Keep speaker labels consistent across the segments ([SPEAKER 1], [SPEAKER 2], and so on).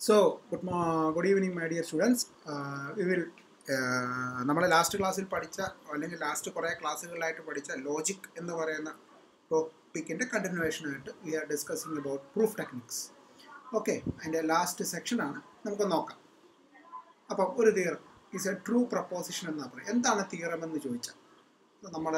[SPEAKER 1] So, good, mo- good evening, my dear students. Uh, we will നമ്മൾ last ക്ലാസ്സിൽ പഠിച്ച അല്ലെങ്കിൽ ലാസ്റ്റ് കുറേ ക്ലാസ്സുകളിലായിട്ട് പഠിച്ച ലോജിക് എന്ന് പറയുന്ന ടോപ്പിക്കിൻ്റെ കണ്ടിന്യൂവേഷനായിട്ട് we are discussing about proof techniques okay അതിൻ്റെ ലാസ്റ്റ് സെക്ഷനാണ് നമുക്ക് നോക്കാം അപ്പം ഒരു theorem is a true proposition എന്നാ പറയുക എന്താണ് തിയറം എന്ന് ചോദിച്ചാൽ നമ്മൾ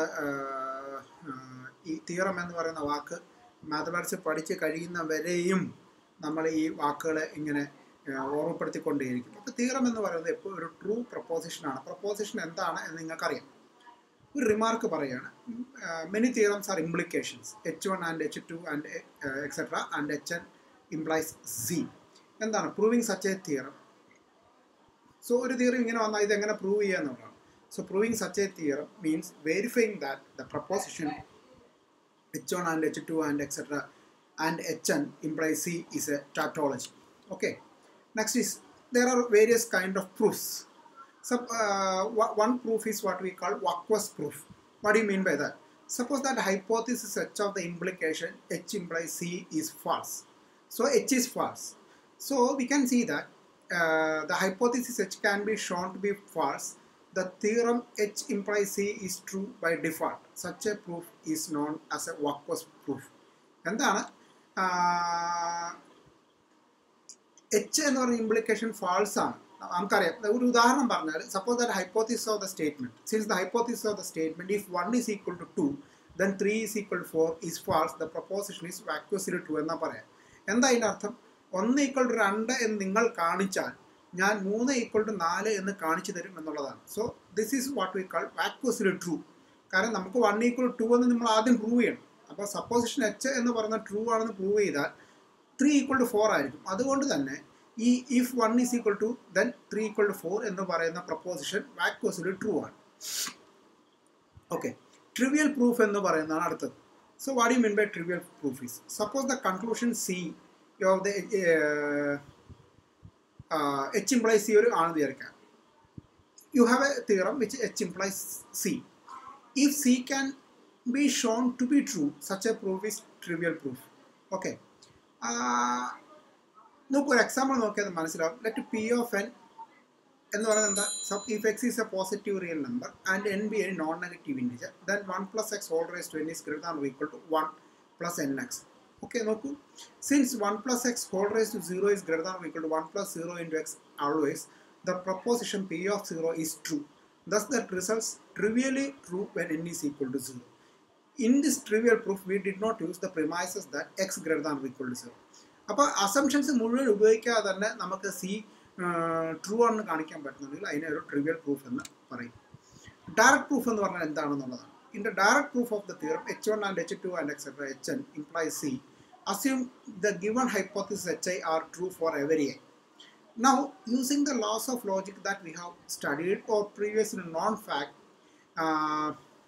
[SPEAKER 1] ഈ തിയറം എന്ന് പറയുന്ന വാക്ക് മാത്തമാറ്റിക്സ് പഠിച്ച് കഴിയുന്നവരെയും നമ്മൾ ഈ വാക്കുകളെ ഇങ്ങനെ ഏഹ്, ഓർമ്മപ്പെടുത്തിക്കൊണ്ടേയിരിക്കും അപ്പോൾ തിയറം എന്ന് പറയുന്നത് എപ്പോഴും ഒരു ട്രൂ പ്രപ്പോസിഷനാണ് പ്രപ്പോസിഷൻ എന്താണ് എന്ന് നിങ്ങൾക്കറിയാം ഒരു റിമാർക്ക് പറയുകയാണ് many theorems are implications H one and H two and etcetera and H N implies C എന്താണ് proving such a theorem so ഒരു തിയറി ഇങ്ങനെ വന്നാൽ ഇതെങ്ങനെ പ്രൂവ് ചെയ്യുക എന്നുള്ളതാണ് so proving such a theorem means verifying that the proposition H one and H two and etcetera and H N implies C is a tautology okay next is there are various kind of proofs so uh, wha- one proof is what we call vacuous proof what do you mean by that suppose that hypothesis h of the implication h implies c is false so h is false so we can see that uh, the hypothesis h can be shown to be false the theorem h implies c is true by default such a proof is known as a vacuous proof എന്താണ് H എന്ന് പറയുന്ന implication false ആണ് നമുക്കറിയാം ഒരു ഉദാഹരണം പറഞ്ഞാൽ suppose that hypothesis of the statement since the hypothesis of the statement if one is equal to two then three is equal to four is false the proposition is vacuously true എന്നാ പറയാം എന്താ അതിൻ്റെ അർത്ഥം ഒന്ന് equal to രണ്ട് എന്ന് നിങ്ങൾ കാണിച്ചാൽ ഞാൻ മൂന്ന് ഈക്വൽ ടു നാല് എന്ന് കാണിച്ചു തരും എന്നുള്ളതാണ് so this is what we call vacuously true കാരണം നമുക്ക് വൺ ഈക്വൽ ടു എന്ന് നമ്മൾ ആദ്യം പ്രൂവ് ചെയ്യണം അപ്പോൾ സപ്പോസിഷൻ എച്ച് എന്ന് പറയുന്ന ട്രൂ ആണെന്ന് പ്രൂവ് ചെയ്താൽ ത്രീ ഈക്വൽ ടു ഫോർ ആയിരിക്കും അതുകൊണ്ട് തന്നെ ഈ if one is equal to then three equal to four എന്ന് പറയുന്ന പ്രപ്പോസിഷൻ വാക്വസിലി ട്രൂ ആണ് ഓക്കെ ട്രിവിയൽ പ്രൂഫ് എന്ന് പറയുന്നതാണ് അടുത്തത് so what you mean by trivial proof is suppose the conclusion C of the H implies C ഒരു ആണെന്ന് വിചാരിക്കാം you have a theorem which H implies C. If C can be shown to be true, such a proof is trivial proof. Okay. Uh, നോക്കൂ ഒരു example നോക്കിയാൽ മനസ്സിലാവും let P of N എന്ന് പറയുന്നത് എന്താ സബ് if X is a positive real number and N be a non negative integer then one plus X whole raise to N is greater than equal to one plus N X okay നോക്കൂ since one plus X whole raise to zero is greater than equal to one plus zero into X always the proposition p of 0 is true. Thus, that results trivially true when n is equal to 0. In this trivial proof, we did not use the premises that x greater than or equal to 0. അപ്പോൾ assumptions മുഴുവൻ ഉപയോഗിക്കാതെ തന്നെ നമുക്ക് C true ആണെന്ന് കാണിക്കാൻ പറ്റുന്നുണ്ടെങ്കിൽ അതിനെ ഒരു ട്രിവിയൽ പ്രൂഫ് എന്ന് പറയും ഡയറക്റ്റ് പ്രൂഫ് എന്ന് പറഞ്ഞാൽ എന്താണെന്നുള്ളതാണ് in the direct proof of the theorem H one and H two and etcetera H N implies C assume the given hypothesis H I are true for every I Now, using the laws of logic that we have studied or previously known fact, uh,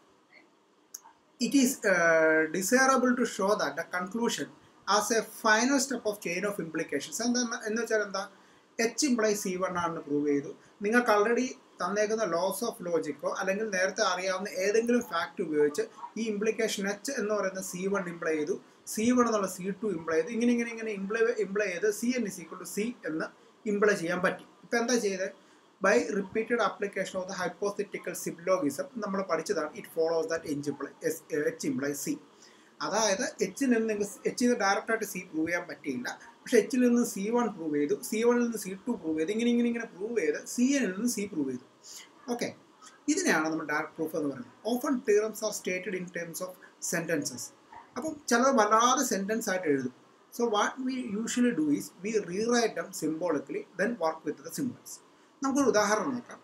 [SPEAKER 1] it is uh, desirable to show that the conclusion as a final step of chain of implications എന്താ എന്ന് വെച്ചാൽ എന്താ H imply C one ആണെന്ന് prove ചെയ്തു നിങ്ങൾക്ക് already തന്നേക്കുന്ന laws of ലോജിക്കോ അല്ലെങ്കിൽ നേരത്തെ അറിയാവുന്ന ഏതെങ്കിലും ഫാക്റ്റ് ഉപയോഗിച്ച് ഈ ഇംപ്ലിക്കേഷൻ എച്ച് എന്ന് പറയുന്ന സി വൺ ഇംപ്ലൈ ചെയ്തു സി വൺ എന്നുള്ള സി ടു ഇംപ്ലൈ ചെയ്തു ഇങ്ങനെ ഇങ്ങനെ ഇങ്ങനെ ഇംപ്ലൈ ഇംപ്ലൈ ചെയ്ത് C N is equal to C എന്ന് ഇംപ്ലൈ ചെയ്യാൻ പറ്റി ഇപ്പം എന്താ ചെയ്തത് by repeated application of the hypothetical syllogism നമ്മൾ പഠിച്ചതാണ് it follows that H imply H imply C അതായത് എച്ചിൽ നിന്ന് നിങ്ങൾക്ക് എച്ചിൽ നിന്ന് ഡയറക്റ്റായിട്ട് സി പ്രൂവ് ചെയ്യാൻ പറ്റിയില്ല പക്ഷേ എച്ചിൽ നിന്ന് സി വൺ പ്രൂവ് ചെയ്തു സി വണ്ണിൽ നിന്ന് സി ടു പ്രൂവ് ചെയ്തു ഇങ്ങനെ ഇങ്ങനെ ഇങ്ങനെ പ്രൂവ് ചെയ്ത് സി എന്നിൽ നിന്ന് സി പ്രൂവ് ചെയ്തു ഓക്കെ ഇതിനെയാണ് നമ്മൾ ഡയറക്റ്റ് പ്രൂഫ് എന്ന് പറയുന്നത് often theorems are stated in terms of sentences അപ്പം ചിലത് വല്ലാതെ സെൻറ്റൻസ് ആയിട്ട് എഴുതും So what we usually do is we rewrite them symbolically, then work with the symbols. നമുക്കൊരു ഉദാഹരണം നോക്കാം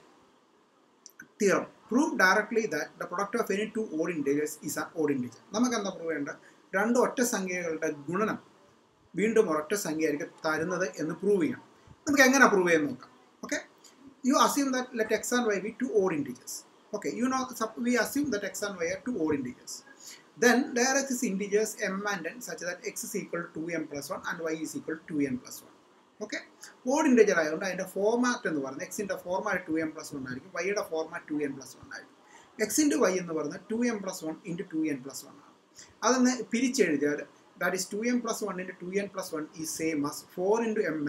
[SPEAKER 1] theorem prove directly that the product of any two odd integers is a odd integer നമുക്ക് എന്താ prove ചെയ്യേണ്ടത് രണ്ട് ഒറ്റ സംഖ്യകളുടെ ഗുണനം വീണ്ടും ഒരൊറ്റ സംഖ്യയായിരിക്കും തരുന്നത് എന്ന് പ്രൂവ് ചെയ്യണം നമുക്ക് എങ്ങനെ പ്രൂവ് ചെയ്യാൻ നോക്കാം okay you assume that let X and Y be two odd integers okay you know we assume that X and Y are two odd integers then there is this integers m and n such that x is equal to 2m plus 1 and y is equal to 2n plus 1 okay odd integer ആയതുകൊണ്ട് അതിൻ്റെ format എന്ന് പറയുന്നത് എക്സിൻ്റെ format two M plus one ആയിരിക്കും വൈയുടെ format two N plus one ആയിരിക്കും X into Y എന്ന് പറയുന്നത് two M plus one into two N plus one ആണ് അതൊന്ന് പിരിച്ചെഴുതിയാൽ that is two M plus one into two N plus one ഈ same as four into M N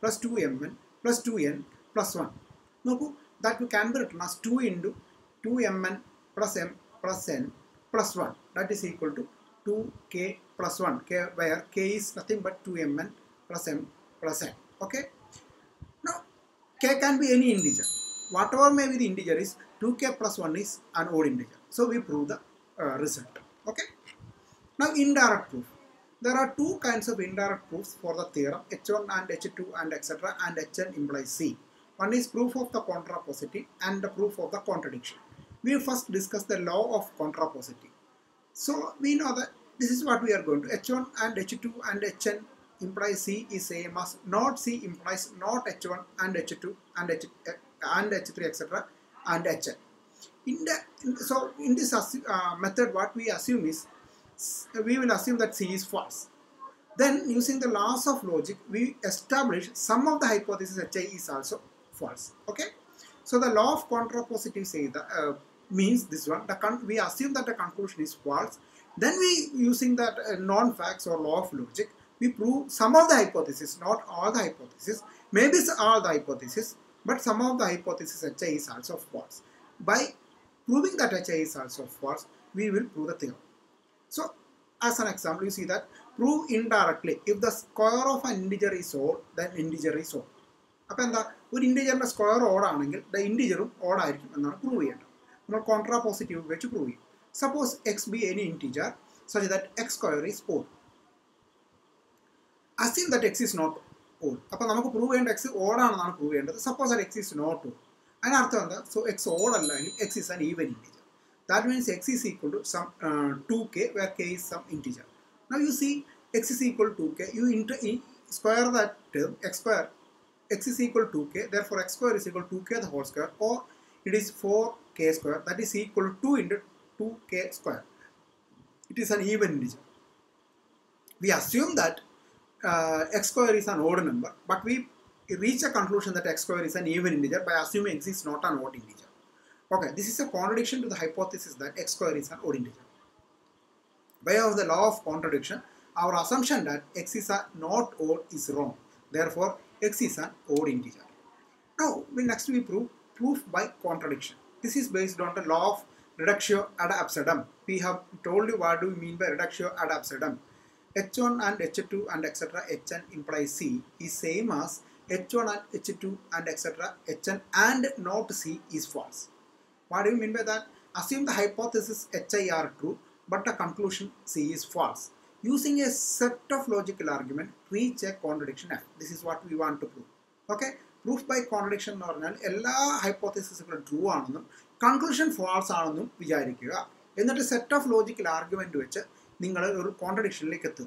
[SPEAKER 1] plus two M N plus two N plus one നോക്കൂ that can be written as two into two M N plus M plus N plus one that is equal to two K plus one K where K is nothing but two M N plus M plus N okay Now, k can be any integer. Whatever may be the integer is 2k plus 1 is an odd integer. So we prove the uh, result. Okay. Now indirect proof. There are two kinds of indirect proofs for the theorem h1 and h2 and etc. and hn implies c. One is proof of the contrapositive and the proof of the contradiction. We first discuss the law of contrapositive. So we know that this is what we are going to h1 and h2 and hn implies c is same as not c implies not h1 and h2 and h and h3 etc and hn. In the in, so in this assu- uh, method what we assume is s- we will assume that c is false. Then using the laws of logic we establish some of the hypothesis hi is also false. Okay. So the law of contrapositive say that uh, means this one. The con- we assume that the conclusion is false. Then we using that uh, non-facts or law of logic, we prove some of the hypothesis, not all the hypothesis. Maybe it's all the hypothesis, but some of the hypothesis HI is also false. By proving that HI is also false, we will prove the theorem. So as an example, you see that prove indirectly if the square of an integer is odd, then integer is odd. അപ്പോൾ എന്താ ഒരു ഇൻറ്റിജറിൻ്റെ square odd ആണെങ്കിൽ the ഇൻറ്റിജറും odd ആയിരിക്കും എന്നാണ് prove ചെയ്യേണ്ടത് നമ്മൾ കോൺട്രാ പോസിറ്റീവ് വെച്ച് പ്രൂവ് ചെയ്യും suppose X be any integer such that X square is odd assume that X is not odd അപ്പോൾ നമുക്ക് പ്രൂവ് ചെയ്യേണ്ട എക്സ് ഓടാണെന്നാണ് പ്രൂവ് ചെയ്യേണ്ടത് suppose that X is not odd അതിനർത്ഥം എന്താ സോ എക്സ് ഓഡ് അല്ലെങ്കിൽ X is an even integer that means X is equal to some to K where K is some integer now you see X is equal to K you inter square that term X square x is equal to 2k therefore x square is equal to 2k the whole square or it is 4k square that is equal to 2 into 2k square it is an even integer we assume that uh, x square is an odd number but we reach a conclusion that x square is an even integer by assuming x is not an odd integer okay this is a contradiction to the hypothesis that x square is an odd integer by of the law of contradiction our assumption that x is a not odd is wrong therefore x is an odd integer. Now, we next we prove proof by contradiction. This is based on the law of reductio ad absurdum. We have told you what do we mean by reductio ad absurdum. h1 and h2 and etc. hn implies c is same as h1 and h2 and etc. hn and not c is false. What do you mean by that? Assume the hypothesis hi are true, but the conclusion c is false. Using a set of logical argument, reach a contradiction f. This is what we want to prove. Okay? Proof by contradiction എന്ന് പറഞ്ഞാൽ എല്ലാ ഹൈപ്പോത്തസിസുകളും true ആണെന്നും conclusion false ആണെന്നും വിചാരിക്കുക എന്നിട്ട് set of logical argument വെച്ച് നിങ്ങൾ ഒരു കോൺട്രഡിക്ഷനിലേക്ക് എത്തും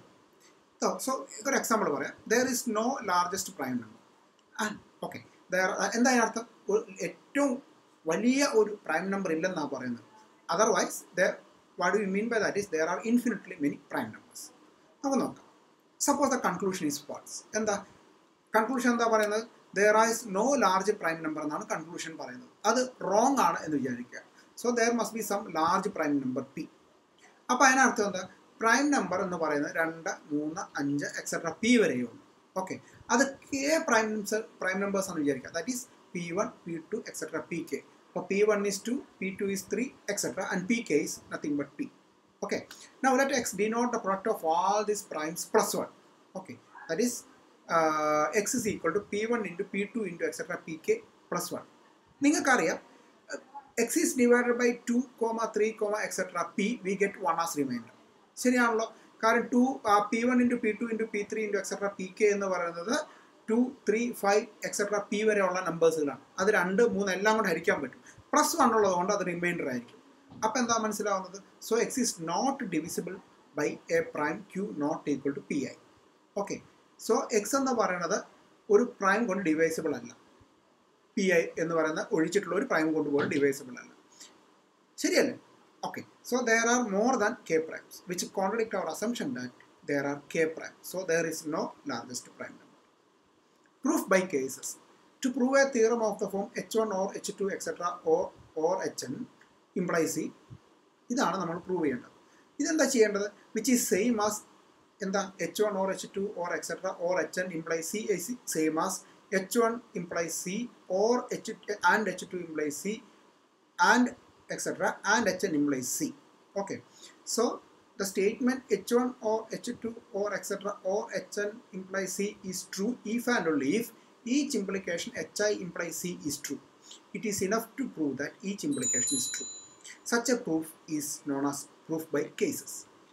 [SPEAKER 1] സോ ഒരു എക്സാമ്പിൾ പറയാം there is no largest prime number and okay എന്താ അതിനർത്ഥം ഒരു ഏറ്റവും വലിയ ഒരു പ്രൈം നമ്പർ ഇല്ലെന്നാണ് പറയുന്നത് otherwise there what do you mean by that is there are infinitely many prime numbers നമുക്ക് നോക്കാം suppose the conclusion is false എന്താ കൺക്ലൂഷൻ എന്താ പറയുന്നത് there as no large prime number എന്നാണ് കൺക്ലൂഷൻ പറയുന്നത് അത് റോങ് ആണ് എന്ന് വിചാരിക്കുക so there must be some large prime number P അപ്പോൾ അതിനർത്ഥം എന്താ പ്രൈം നമ്പർ എന്ന് പറയുന്നത് രണ്ട് മൂന്ന് അഞ്ച് എക്സെട്ര പി വരെയുള്ളൂ ഓക്കെ അത് കെ പ്രൈം പ്രൈം നമ്പേഴ്സ് ആണ് വിചാരിക്കുക that is P one P two etcetera P K അപ്പോൾ P one is two P two is three etcetera and P K is nothing but P okay now let x denote the product of all these primes plus 1 okay that is uh, x is equal to p1 into p2 into etc pk plus 1 നിങ്ങൾക്കറിയാം X is divided by two comma three comma etcetera P we get one as remainder ശരിയാണല്ലോ കാരണം two P one into P two into P three into etcetera P K എന്ന് പറയുന്നത് two three five etcetera P വരെയുള്ള നമ്പേഴ്സുകളാണ് അത് രണ്ട് മൂന്ന് എല്ലാം കൂടെ ഹരിക്കാൻ പറ്റും പ്ലസ് വൺ ഉള്ളത് കൊണ്ട് അത് റിമൈൻഡർ ആയിരിക്കും അപ്പോൾ എന്താ മനസ്സിലാവുന്നത് so x is not divisible by a prime q not equal to p i okay so x എന്ന് പറയുന്നത് ഒരു പ്രൈം കൊണ്ട് ഡിവൈസിബിൾ അല്ല പി ഐ എന്ന് പറയുന്ന ഒഴിച്ചിട്ടുള്ള ഒരു പ്രൈം കൊണ്ട് പോലും ഡിവൈസിബിൾ അല്ല ശരിയല്ലേ okay so there are more than k primes which contradict our assumption that there are k prime so there is no largest prime number proof by cases to prove a theorem of the form h one or h two etcetera or or h N implies c ഇതാണ് നമ്മൾ prove ചെയ്യേണ്ടത് ഇതെന്താ ചെയ്യേണ്ടത് which is same as എന്താ h one or h two or etcetera or h N implies c is same as h one implies c or h and H two implies c and etcetera and H N implies c okay so the statement h1 or h2 or etc or hn implies c is true if and only if each implication hi implies c is true. It is enough to prove that each implication is true. Such a proof is known as proof by cases.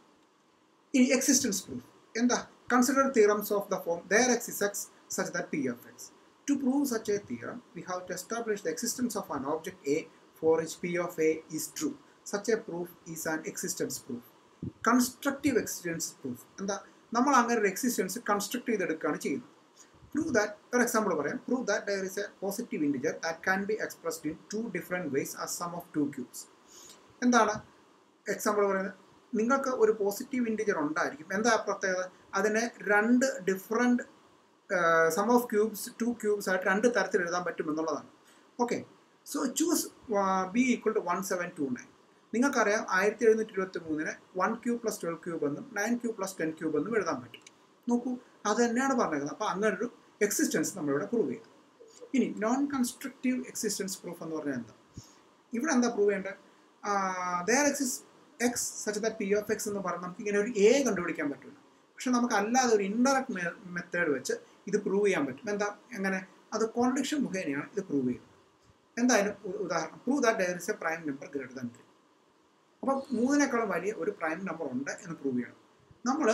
[SPEAKER 1] In existence proof, in the considered theorems of the form there x is x such that p of x. To prove such a theorem, we have to establish the existence of an object A for which p of A is true. Such a proof is an existence proof. Constructive existence proof എന്താ നമ്മൾ അങ്ങനെ ഒരു existence construct ചെയ്തെടുക്കുകയാണ് ചെയ്യുന്നത് prove that ഒരു example പറയാം prove that there is a positive integer that can be expressed in two different ways as sum of two cubes എന്താണ് example പറയുന്നത് നിങ്ങൾക്ക് ഒരു പോസിറ്റീവ് ഇൻറ്റിജർ ഉണ്ടായിരിക്കും എന്താ പ്രത്യേകത അതിനെ രണ്ട് different sum of cubes two cubes ആയിട്ട് രണ്ട് തരത്തിൽ എഴുതാൻ പറ്റും എന്നുള്ളതാണ് okay so choose b equal to one seven two nine നിങ്ങൾക്കറിയാം ആയിരത്തി എഴുന്നൂറ്റി ഇരുപത്തി മൂന്നിന് one cube plus twelve cube എന്നും nine cube plus ten cube എന്നും എഴുതാൻ പറ്റും നോക്കൂ അത് തന്നെയാണ് പറഞ്ഞേക്കുന്നത് അപ്പോൾ അങ്ങനെ ഒരു എക്സിസ്റ്റൻസ് നമ്മളിവിടെ പ്രൂവ് ചെയ്തു ഇനി നോൺ കൺസ്ട്രക്റ്റീവ് എക്സിസ്റ്റൻസ് പ്രൂഫ് എന്ന് പറഞ്ഞാൽ എന്താ ഇവിടെ എന്താ പ്രൂവ് ചെയ്യേണ്ടത് there exists x such that p of x എന്ന് പറഞ്ഞാൽ നമുക്ക് ഇങ്ങനെ ഒരു എ കണ്ടുപിടിക്കാൻ പറ്റില്ല പക്ഷെ നമുക്ക് അല്ലാതെ ഒരു ഇൻഡയറക്റ്റ് മെത്തേഡ് വെച്ച് ഇത് പ്രൂവ് ചെയ്യാൻ പറ്റും എന്താ എങ്ങനെ അത് കോൺട്രഡിക്ഷൻ മുഖേനയാണ് ഇത് പ്രൂവ് ചെയ്യുന്നത് എന്തായാലും ഉദാഹരണം prove that there is a prime number greater than three അപ്പം മൂന്നിനേക്കാളും വലിയ ഒരു പ്രൈം നമ്പർ ഉണ്ട് എന്ന് പ്രൂവ് ചെയ്യണം നമ്മൾ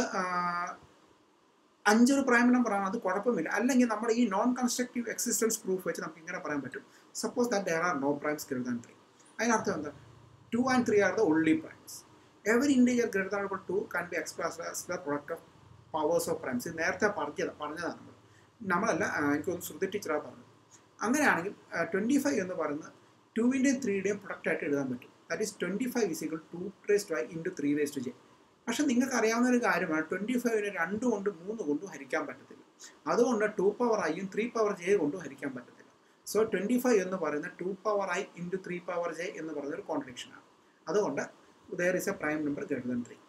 [SPEAKER 1] അഞ്ചൊരു പ്രൈം നമ്പറാണ് അത് കുഴപ്പമില്ല അല്ലെങ്കിൽ നമ്മൾ ഈ നോൺ കൺസ്ട്രക്റ്റീവ് എക്സിസ്റ്റൻസ് പ്രൂഫ് വെച്ച് നമുക്ക് ഇങ്ങനെ പറയാൻ പറ്റും suppose that there are no primes greater than three അതിനർത്ഥം എന്താ two and three are the only primes every integer greater than two can be expressed as the product of powers of primes ഇത് നേരത്തെ പറഞ്ഞത് പറഞ്ഞതാണ് നമ്മൾ നമ്മളല്ല എനിക്കൊന്ന് ശ്രുതി ടീച്ചറാണ് പറഞ്ഞത് അങ്ങനെയാണെങ്കിൽ ട്വൻറ്റി ഫൈവ് എന്ന് പറയുന്നത് ടുവിൻ്റെയും ത്രീയുടെയും പ്രൊഡക്റ്റായിട്ട് എഴുതാൻ പറ്റും that is twenty five is equal two raise to i into three raise to j പക്ഷേ നിങ്ങൾക്ക് അറിയാവുന്ന ഒരു കാര്യമാണ് ട്വൻറ്റി ഫൈവിനെ രണ്ട് കൊണ്ട് മൂന്ന് കൊണ്ടും ഹരിക്കാൻ പറ്റത്തില്ല അതുകൊണ്ട് ടു പവർ ഐയും ത്രീ പവർ ജെ കൊണ്ടും ഹരിക്കാൻ പറ്റത്തില്ല സോ ട്വൻറ്റി ഫൈവ് എന്ന് പറയുന്ന two power i into three power j എന്ന് പറയുന്ന ഒരു കോൺട്രഡിക്ഷനാണ് അതുകൊണ്ട് there is a prime number greater than three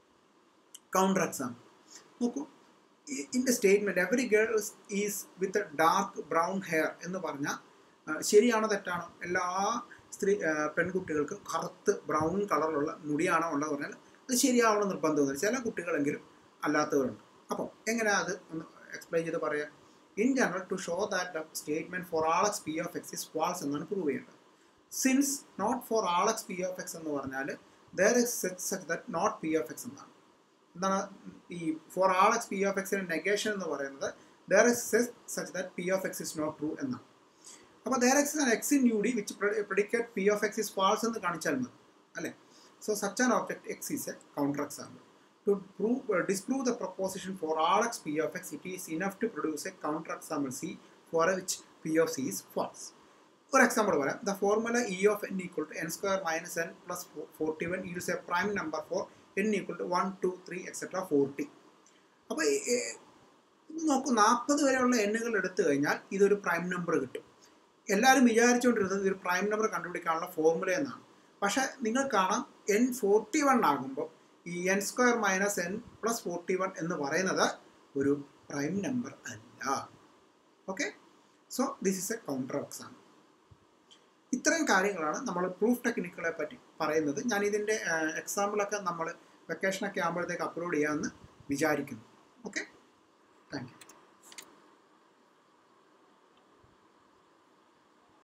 [SPEAKER 1] counter example നോക്കൂ in the statement every girl is with dark brown hair എന്ന് പറഞ്ഞാൽ ശരിയാണോ തെറ്റാണോ എല്ലാ സ്ത്രീ പെൺകുട്ടികൾക്കും കറുത്ത് ബ്രൗൺ കളറിലുള്ള മുടിയാണോ ഉള്ളത് പറഞ്ഞാൽ അത് ശരിയാവണം നിർബന്ധമൊന്നുമില്ല ചില കുട്ടികളെങ്കിലും അല്ലാത്തവരുണ്ട് അപ്പം എങ്ങനെയാണ് അത് ഒന്ന് എക്സ്പ്ലെയിൻ ചെയ്ത് പറയാം in general to show that the statement for all x p of x is false എന്നാണ് പ്രൂവ് ചെയ്യേണ്ടത് since not for all x p of x എന്ന് പറഞ്ഞാൽ there is set such that not p of x എന്നാണ് എന്താണ് ഈ for all x p of എക്സിൻ്റെ negation എന്ന് പറയുന്നത് there is set such that p of x is not true എന്നാണ് അപ്പോൾ there x x in U D which predicate p of x is false എന്ന് കാണിച്ചാൽ മതി അല്ലേ so such an object x is a counter example to prove disprove the proposition for all x p of x it is enough to produce a counter example c for a which p of c is false ഒരു example പറയാം the formula e of n equal to n square minus n plus forty one is a prime number for n equal to one two three etcetera forty അപ്പോൾ നോക്കൂ നാൽപ്പത് വരെയുള്ള എണ്ണുകൾ എടുത്തു കഴിഞ്ഞാൽ ഇതൊരു prime number കിട്ടും എല്ലാവരും വിചാരിച്ചുകൊണ്ടിരുന്നത് ഇതൊരു പ്രൈം നമ്പർ കണ്ടുപിടിക്കാനുള്ള ഫോർമുല എന്നാണ് പക്ഷേ നിങ്ങൾ കാണാം എൻ ഫോർട്ടി വൺ ആകുമ്പോൾ ഈ n square minus n plus forty one എന്ന് പറയുന്നത് ഒരു പ്രൈം നമ്പർ അല്ല okay so this is a counter exam ഇത്രയും കാര്യങ്ങളാണ് നമ്മൾ പ്രൂഫ് ടെക്നിക്കുകളെ പറ്റി പറയുന്നത് ഞാൻ ഇതിൻ്റെ എക്സാമ്പിളൊക്കെ നമ്മൾ വെക്കേഷനൊക്കെ ആകുമ്പോഴത്തേക്ക് അപ്ലോഡ് ചെയ്യാമെന്ന് വിചാരിക്കുന്നു